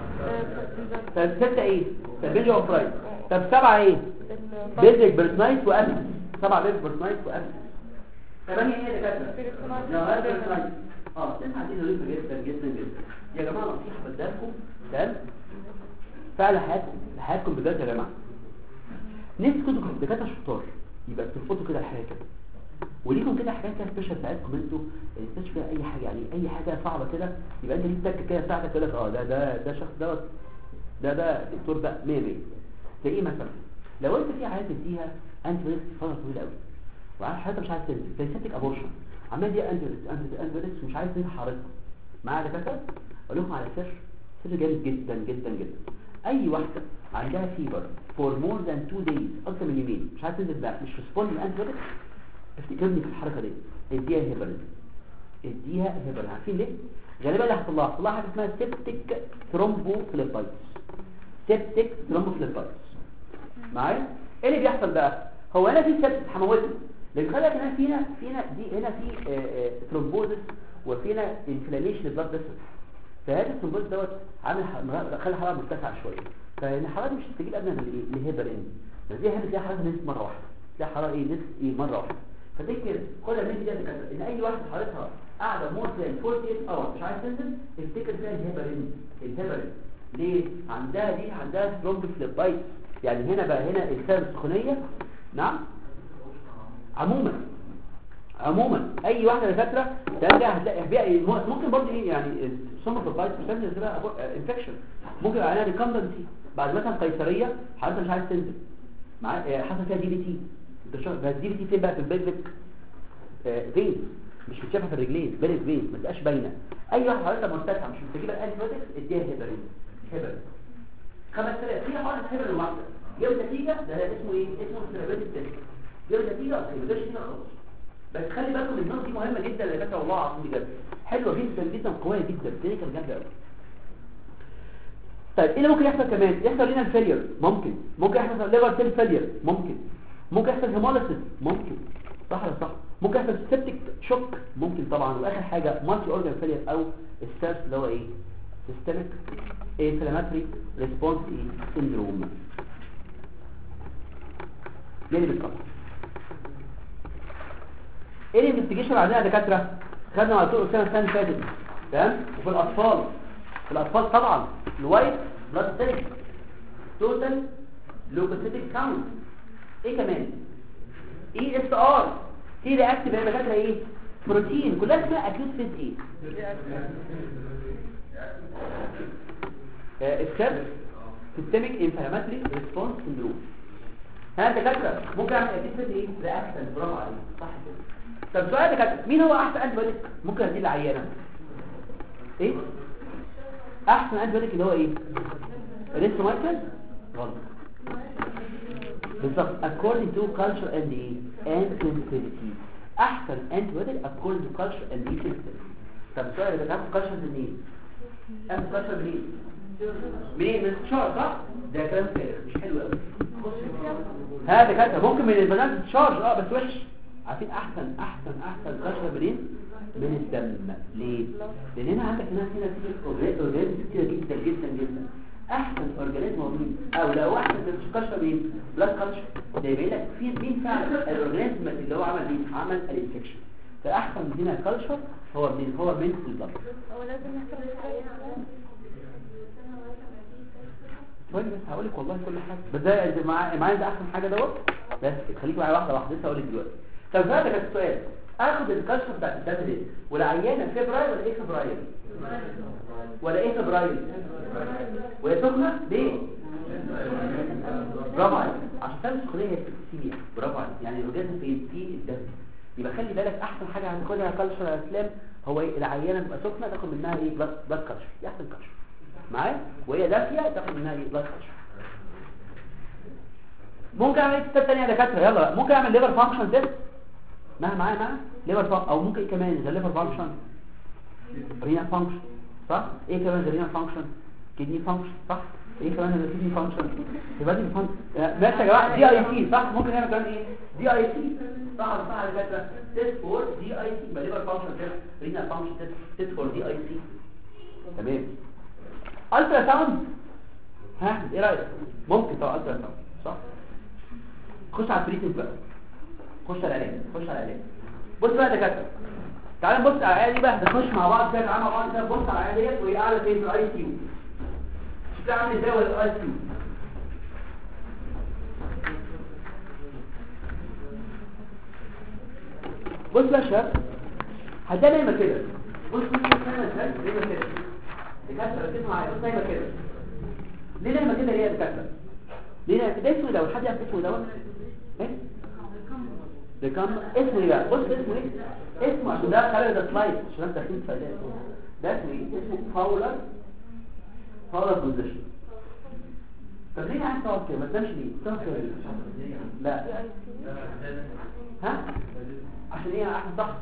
طب ستة ايه طب بيجو اوفرايز طب سبعة ايه بيزك برسنايت وأسس سبعة بيزك برسنايت وأسس ثمانية ايه يا دكاترة لا برسنايت اه تسعة دي ظريفة جدا جدا جدا يا جماعة نصيحة بدالكم تمام فعلا حياتكم حياتكم بجد يا جماعه نفسكم تكونوا دكاتره شطار يبقى بترفضوا كده الحاجه كده وليكم كده حاجات كده سبيشال بتاعتكم انتوا ما فيها اي حاجه يعني اي حاجه صعبه كده يبقى انت ليك تك كده بتاعتك يقول لك اه ده ده ده شخص دوت ده ده دكتور ده 100 100 زي ايه مثلا لو انت في حاجات بتديها انت بس فتره طويله قوي وعارف حضرتك مش عايز تنزل زي سيبتك ابورشن عمال دي انت انت انت مش عايز تنزل حضرتك معايا دكاتره اقول لكم على سر سر جامد جدا جدا جدا اي واحده عندها فيبر فور مور ذان 2 دايز اكتر من يومين مش عارفه تنزل بقى مش ريسبوند للانتيبيوتكس افتكرني في الحركه دي اديها هيبرين اديها هيبرين عارفين ليه غالبا اللي هيحصل لها هيحصل لها حاجه اسمها سيبتيك ثرومبو فليبايتس سيبتيك ثرومبو فليبايتس معايا ايه اللي بيحصل بقى هو هنا في سيبتيك هموته لان خلي بالك هنا فينا فينا دي هنا في ثرومبوزس وفينا انفلاميشن البلاد فيسل فهذا الثرومبوز دوت عامل خلي الحراره مرتفعه شويه فان الحراره مش هتجيب ابدا لهيبر ان بس دي هنا تلاقي حراره نزلت مره واحده تلاقي حراره ايه نزلت ايه مره واحده فتذكر خدها من دي كده ان اي واحده حرارتها قاعده مور ذان 48 اور مش عايز تنزل افتكر فيها الهيبر ان الهيبر ان ليه عندها دي عندها ثرومب فليبايت يعني هنا بقى هنا السبب السخونيه نعم عموما عموما اي واحده دكاتره ترجع هتلاقي بقى ممكن برضه ايه يعني ثرومب فليبايت مش تبقى انفكشن ممكن يبقى عليها ريكمبنسي بعد مثلا قيصريه حضرتك مش عايز تنزل مع حصل فيها دي بي تي انت شايف بس دي بي تي فين بقى في البيزك فين مش بتشوفها في الرجلين بيلك فين ما تبقاش باينه اي واحد حضرتك مرتفعه مش مستجيبه الانتيبيوتكس اديها هيبرين هيبرين 5000 هي حاله هيبرين واحده جاب نتيجه ده اسمه ايه اسمه ثيرابيوتيك تيست جاب نتيجه اصل ما هنا خالص بس خلي بالكم النقطه دي مهمه جدا اللي فاكره والله العظيم بجد حلوه جدا جدا قويه جدا كلينيكال جامده قوي طيب ايه اللي ممكن يحصل كمان يحصل لنا الفيلير ممكن ممكن يحصل ليفر سيل فيلير ممكن ممكن يحصل هيموليسيس ممكن صح ولا صح ممكن يحصل سيبتيك شوك ممكن طبعا واخر حاجه مالتي اورجان فيلير او السيرس اللي هو ايه سيستميك انفلاماتوري ريسبونس سيندروم دي اللي بتقص ايه الانفستيجيشن عندنا يا دكاتره خدنا على طول السنه السنه اللي فاتت تمام وفي الاطفال في الاطفال طبعا الوايت بلاد سيل توتال لوكوسيتيك كاونت ايه كمان اي اس ار تي رياكتيف هي دكاتره ايه بروتين كلها اسمها اكيوت فيز ايه السبب سيستميك انفلاماتوري ريسبونس سندروم ها دكاتره ممكن اعمل اكيد فيز ايه رياكشن برافو عليك صح كده طب سؤال يا دكاتره مين هو احسن انتي ممكن ادي العيانه ايه احسن انتي اللي هو ايه ريستومايكل غلط بالظبط according to culture and the and sensitivity احسن انتي according to culture and the sensitivity طب سؤال يا دكاتره culture منين انت culture منين منين من الشارع صح ده كلام فارغ مش حلو قوي ها دكاتره ممكن من البنات تشارج اه بس وحش عارفين احسن احسن احسن قشره منين من الدم ليه لان هنا عندك هنا هنا في اورجانيزم كتير جدا جدا جدا احسن اورجانيزم موجود او لو واحد مش قشره مين بلاد قشره ده يبين لك في مين فعلا الاورجانيزم اللي هو عمل مين عمل الانفكشن فاحسن هنا كلشر هو من هو من البلد هو لازم يحصل ثواني بس هقول لك والله كل حاجه بس ده ده معايا معايا ده احسن حاجه دوت بس كده خليك معايا واحده واحده لسه هقول لك دلوقتي طب ده كان السؤال اخد الكشف بتاع الداتا دي والعيانه فبراير ولا ايه فبراير ولا ايه فبراير وهي سخنه ليه برافو عليك عشان تعمل سخونيه هي السيميا برافو عليك يعني الرجال في في الدم يبقى خلي بالك احسن حاجه هتاخدها كلشر يا اسلام هو إيه؟ العيانه تبقى سخنه تاخد منها ايه بلاد بلاد كلشر دي احسن كلشر معايا وهي دافيه تاخد منها ايه بلاد كلشر ممكن اعمل ايه ستات تانية يا دكاتره يلا بقى. ممكن اعمل ليفر فانكشن تيست معايا معايا معايا ليفر فانكشن او ممكن ايه كمان زي ليفر فانكشن رينا فانكشن صح ايه كمان زي رينا فانكشن كدني فانكشن صح ايه كمان زي كدني فانكشن يبقى دي فانكشن ماشي يا جماعه دي اي سي صح ممكن نعمل كمان ايه دي اي سي صح ولا صح يا دكاتره تيست فور دي اي سي يبقى ليفر فانكشن تيست رينا فانكشن تيست تيست فور دي اي سي تمام الترا ساوند ها ايه رايك ممكن طبعا الترا ساوند صح خش على البريتنج بقى خش على العلاج خش على العلاج بص بقى يا دكاتره تعالى نبص على العيادة دي بقى نخش مع بعض كده تعالى مع بعض كده نبص على العيادة ديت وهي قاعده فين في الاي سي يو شكلها عامل ازاي ولا الاي سي يو بص بقى يا شباب هتلاقي نايمه كده بص بص بص نايمه ازاي نايمه كده دكاتره ركزوا معايا بص نايمه كده ليه نايمه كده ليه يا دكاتره ليه نايمه كده اسمه دوت حد يعرف اسمه دوت ايه ده كم اسمه ايه بقى بص اسمه ايه اسمه عشان ده خلي ده سلايد عشان انت داخلين في ده اسمه ايه اسمه فاولر فاولر بوزيشن طب ليه عايز تقعد كده ما تنامش ليه تنام كده لا ها عشان ايه عشان ضغط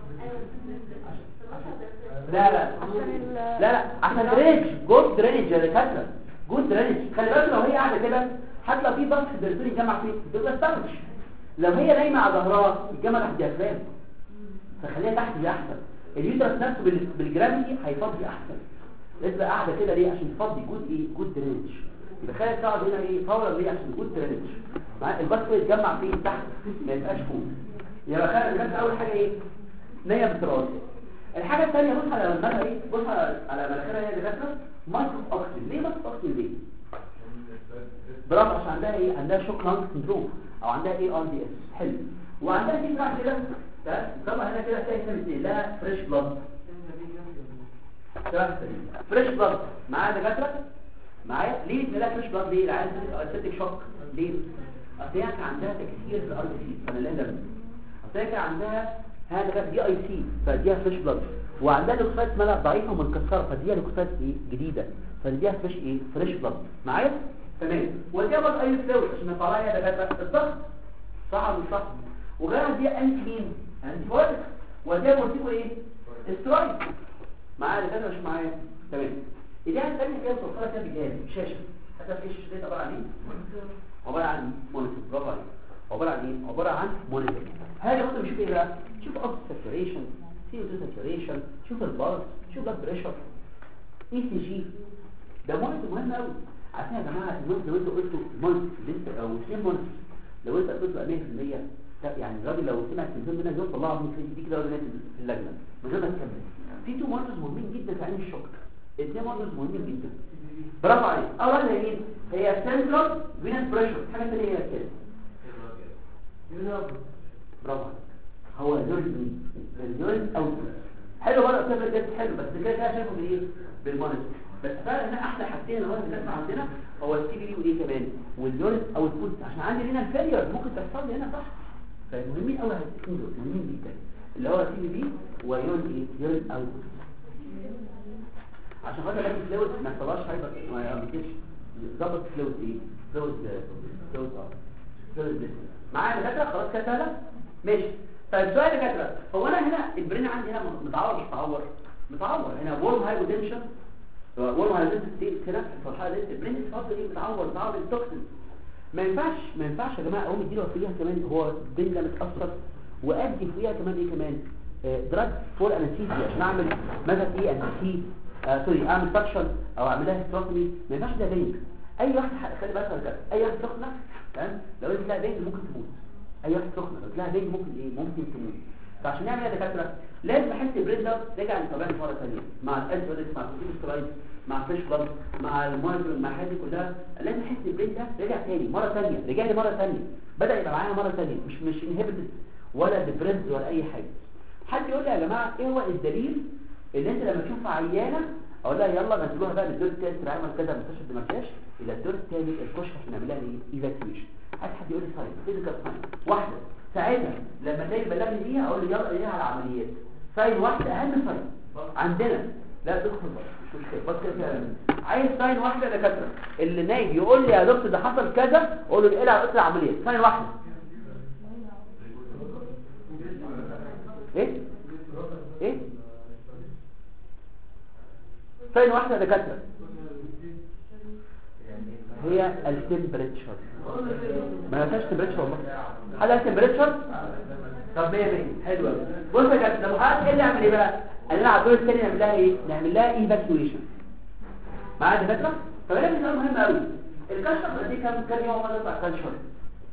لا لا لا لا عشان درينج جود درينج يا دكاتره جود درينج خلي بالك لو هي قاعده كده حتى لو في ضغط في الدرسون يتجمع فيه تبقى ستارش لو هي نايمه على ظهرها يتجمع تحت الديافرام فخليها تحت دي احسن اليوترس نفسه بال- بالجرافيتي هيفضي احسن تبقى قاعده كده ليه عشان تفضي جود ايه جود درينج يبقى خليها تقعد هنا ايه فورا ليه عشان جود درينج مع الباس يتجمع فين تحت ما يبقاش فوق يبقى خلي بالك اول حاجه ايه نيه بالراس الحاجه الثانيه بص على مناخيرها ايه بص على على مناخيرها هي دكاتره ماسك اوكسجين ليه ماسك اوكسجين ليه برافو عشان عندها ايه عندها شوك لانج سندروم او عندها ايه ار دي اس حلو وعندها دي بتاع كده تمام طبعا هنا كده تلاقي كام اثنين لها فريش بلاد فريش بلاد معايا دكاتره معايا ليه بيبقى لها فريش بلاد ليه العيال اسيتك شوك ليه اصل هي كان عندها تكسير في الار دي سي فانا لازم اصل هي كان عندها هذا كانت دي اي سي فديها فريش بلاد وعندها لوكسات مالها ضعيفه ومتكسره فديها لوكسات ايه جديده فديها فريش ايه فريش بلاد معايا تمام وديها برضه اي فلويد عشان نطلعها يا دكاتره الضغط صح ولا مش صح وغيرها دي انتي مين انتي فوتك وديها بورتيكو ايه استرويد معايا دكاتره مش معايا تمام الجهاز الثاني كده متوصله كده بجهاز شاشه حتى في الشاشه دي عباره عن ايه عباره عن مونيتور برافو عليك عباره عن ايه عباره عن مونيتور هاجي مثلا بشوف ايه بقى شوف اوكس ساتوريشن سي او 2 ساتوريشن شوف البلس شوف بلاد بريشر اي سي جي ده مونيتور مهم قوي عارفين يا جماعه المونيتور لو انتوا قلتوا مونيتور لسه او اثنين مونيتور لو انت قلت بقى 100% لا يعني الراجل لو سمع التلفزيون منك يقول طلعها من دي كده راجل في اللجنه من غير ما تكمل في تو مونيتورز مهمين جدا في عين الشوك الاثنين مونيتورز مهمين جدا برافو عليك اول واحده هي مين هي سنترال فينس بريشر حاجه ثانيه هي كده برافو عليك هو اليورين اليورين اوتبوت حلو بقى الكتاب ده حلو بس كده كده شايفه بايه بالمونيتور بس فعلا هنا احلى حاجتين اللي هو اللي كانت عندنا هو السي بي وايه كمان واليورين اوتبوت عشان عندي هنا الفيلير ممكن تحصل لي هنا صح فمهمين قوي الاثنين دول مهمين جدا اللي هو سي بي ويورين ايه يورين اوتبوت عشان خاطر الاقي فلويد ما يحصلهاش هايبر ما يعملش ضبط فلويد ايه فلويد فلويد اه فلويد معايا دكاتره خلاص كده سهله ماشي طيب سؤال يا دكاتره هو انا هنا البرين عندي هنا متعور مش متعور متعور هنا وورم هايبوتنشن وورم هايبوتنشن ستيت هنا في الحاله دي البرين اتفضل ايه متعور متعور بالتوكسين ما ينفعش ما ينفعش يا جماعه اقوم اديله فيها كمان هو البرين ده متاثر وادي فيها كمان ايه كمان دراج فور انستيزيا عشان اعمل مثلا ايه انستي آه سوري اعمل سكشن او اعمل لها هيستروتومي ما ينفعش ده بينك اي واحد خلي بالك كده اي واحد سخنه تمام لو انت لها بينك ممكن تموت اي واحد سخنه لو لها بينك ممكن ايه ممكن تموت فعشان نعمل ايه يا دكاتره لازم احس البرين ده رجع لطبيعته مره ثانيه مع الانتيبيوتكس مع الكورتيكوستيرويد مع الفريش بلاد مع المونيتور مع الحاجات دي كلها لازم احس البرين ده رجع تاني مره ثانيه رجع لي مره ثانيه بدا يبقى معايا مره ثانيه مش مش انهبيتد ولا ديبريسد ولا اي حاجه حد يقول لي يا جماعه ايه هو الدليل ان انت لما تشوف عيانه اقول لها يلا نزلوها بقى للدور الثالث في العمل كذا مستشفى الدمرداش الى الدور الثالث الكشف عشان نعمل لها ايه ايفاكيويشن عايز حد يقول لي ساين فيزيكال ساين واحده ساعتها لما تلاقي بلغني بيها اقول له يلا ايه على العمليات ساين واحده اهم ساين عندنا لا دكتور مش مشكله بس كده فيها عايز ساين واحده يا دكاتره اللي نايم يقول لي يا دكتور ده حصل كذا اقول له ايه على قصه العمليات ساين واحده ايه ايه ساين واحده يا دكاتره هي التمبريتشر ما فيهاش تمبريتشر والله حاجه تمبريتشر طب 100 100 حلو قوي بص يا جدع لو حد ايه اللي اعمل ايه بقى قال لنا على الدور الثاني نعمل لها ايه نعمل لها ايفاكيويشن معايا يا دكاتره طب انا سؤال مهم قوي الكشف دي كام كام يوم ولا تطلع كام شهر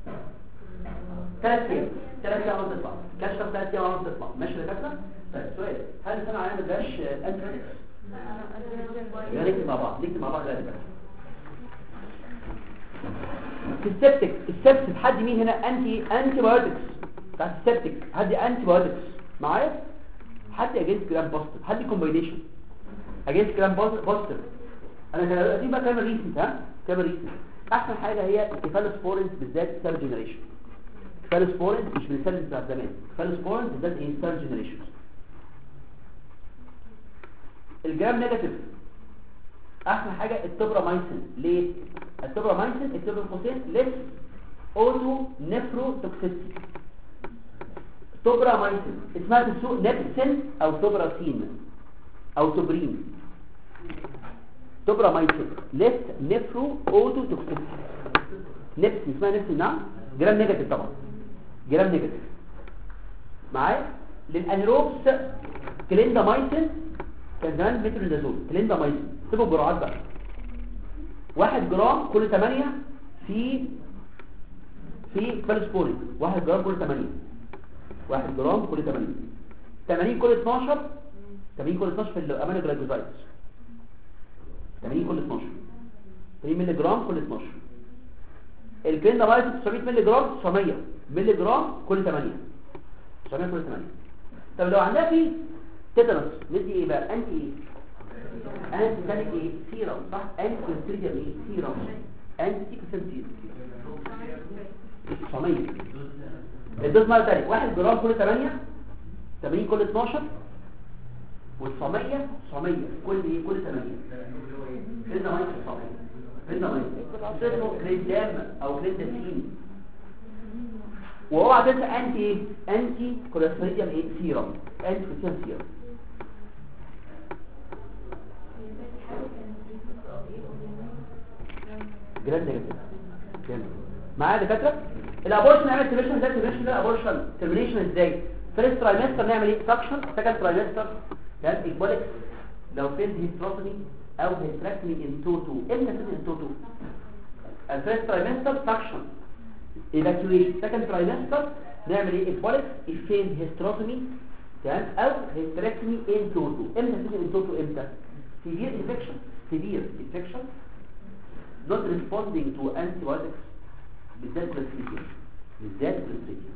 ثلاث ايام ثلاث ايام ولا تطلع كشف ثلاث ايام ولا تطلع ماشي يا دكاتره طيب سؤال هل السنه علينا ما بقاش انترنكس يبقى نكتب مع بعض نكتب مع بعض يا دكاتره في السبتك السبتك حد مين هنا انتي انتي بايوتكس بتاعت السبتك هدي انتي بايوتكس معايا حد اجنس جرام بوستر حد كومباينيشن اجنس جرام بوستر انا كان قاعدين بقى كامل ريسنت ها كامل ريسنت احسن حاجه هي الكيفالوسبورينز بالذات سيل جنريشن كيفالوسبورينز مش من السيل بتاع زمان كيفالوسبورينز بالذات ايه سيل جنريشن الجرام نيجاتيف احسن حاجه التوبرامايسين ليه التوبرامايسين التوبر قوسين ليس اوتو نفرو توكسيسيتي توبرامايسين اسمها في السوق نبسين او توبراسين او توبرين توبرامايسين ليس نفرو اوتو توكسيسيتي نبسين اسمها نبسين نعم جرام نيجاتيف طبعا جرام نيجاتيف معايا للانيروبس كليندامايسين كان زمان مترونيدازول كليندامايسين سيبوا جرعات بقى واحد جرام كل 8 في في كفالسبورين واحد جرام كل 8 واحد جرام كل 8 80 كل 12 80 كل 12 في الامينو جلايكوزايدز 80 كل 12 80 مللي جرام كل 12 الكليندامايسين 900 مللي جرام 900 مللي جرام كل 8 900 كل 8 طب لو عندها في تيتانوس ندي ايه بقى انتي ايه انتي ثاني ايه سيرم صح انتي كونستريجر ايه سيرم انتي كونستريجر 900 الدوز مره ثانيه 1 جرام كل 8 80 كل 12 و900 900 كل ايه كل 8 كده ما ينفع كده ما ينفع اسمه كريدام او كريداسين وهو تنسى انتي ايه انتي كوليسترول ايه سيرم انتي كوليسترول سيرم جرام نيجاتيف جرام معايا دكاتره الابورشن نعمل ترميشن ازاي ترميشن ده ابورشن ترميشن ازاي فيرست ترايمستر نعمل ايه سكشن سكند ترايمستر ده ايكواليك لو فين هيستروتومي او هيستراكتومي ان توتو امتى فين ان توتو الفيرست ترايمستر سكشن evacuation second trimester نعمل ايه ايكواليك فين هيستروتومي تمام او هيستراكتومي ان توتو امتى تيجي ان توتو امتى severe infection severe infection not responding to antibiotics بالذات كلاسيكيا بالذات كلاسيكيا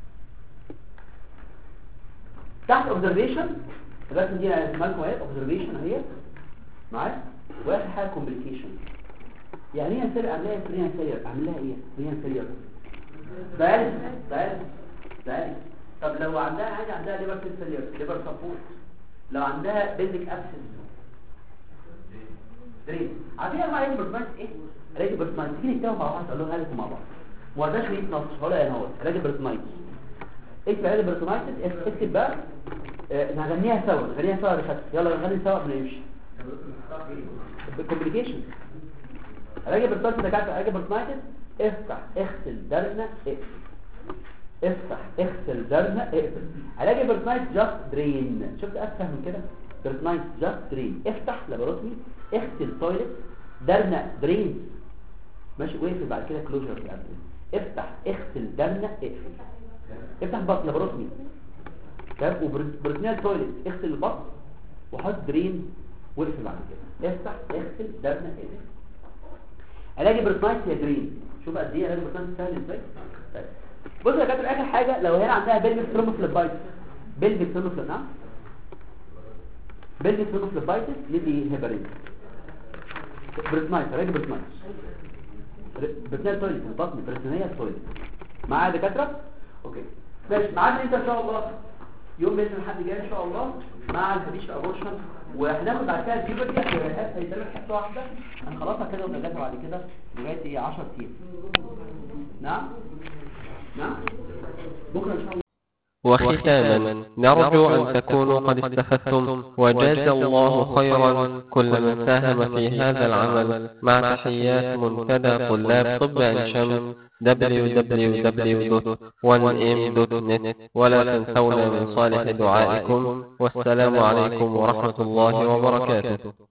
تحت observation الرسم دي مالكم اهي observation اهي معايا واخر حاجه complication يعني ايه سريع اعمل لها فريان سريع اعمل لها ايه فريان سريع دايلس دايلس دايلس طب لو عندها حاجه عندها ليبر سيلر ليبر سبورت لو عندها بيزك ابسس درين عارفين يا جماعه برسمايت ايه راجل برسمايت تيجي نكتبوا مع بعض اقول لهم هاتوا مع بعض ما ورداش ليه نص ولا ايه هو راجل برسمايت اكتب راجل برسمايت اكتب بقى آه، نغنيها سوا نغنيها سوا يا باشا يلا نغني سوا قبل ما نمشي بالكومبليكيشن راجل برسمايت دكاتره راجل برسمايت افتح اغسل درنا اقفل افتح اغسل درنا اقفل علاج برسمايت جاست درين شفت اسهل من كده برسمايت جاست درين افتح لاباروتمي اغسل تويلت درنا درين ماشي واقفل بعد كده كلوجر في الابدن افتح اغسل درنا اقفل افتح بطن لاباروتمي تمام وبريتنال تويلت اغسل البطن وحط درين واقفل بعد كده افتح اغسل دبنه اقفل علاج البريتنايت هي درين شوف قد ايه علاج البريتنايت سهل ازاي طيب بص يا كابتن اخر حاجه لو هنا عندها بيلفيك ثرومبوفليبايتس بيلفيك ثرومبوفليب نعم بيلفيك ثرومبوفليبايتس ندي هيبرين بريتنايت علاج بريتنايت بريتنايت تويلت البطن بريتنايت تويلت معايا يا دكاتره اوكي ماشي معانا انت ان شاء الله يوم باذن الحد الجاي ان شاء الله مع الحديث ابورشن وهناخد بعد كده الفيبر دي هتبقى هيتعمل حته واحده هنخلصها كده ونرجعها بعد كده لغايه ايه 10 ايام نعم نعم بكره ان شاء الله وختاما نرجو أن تكونوا قد استفدتم وجاز الله خيرا كل من ساهم في هذا العمل مع تحيات منتدى طلاب طب عين شمس www.1m.net ولا تنسونا من صالح دعائكم والسلام عليكم ورحمة الله وبركاته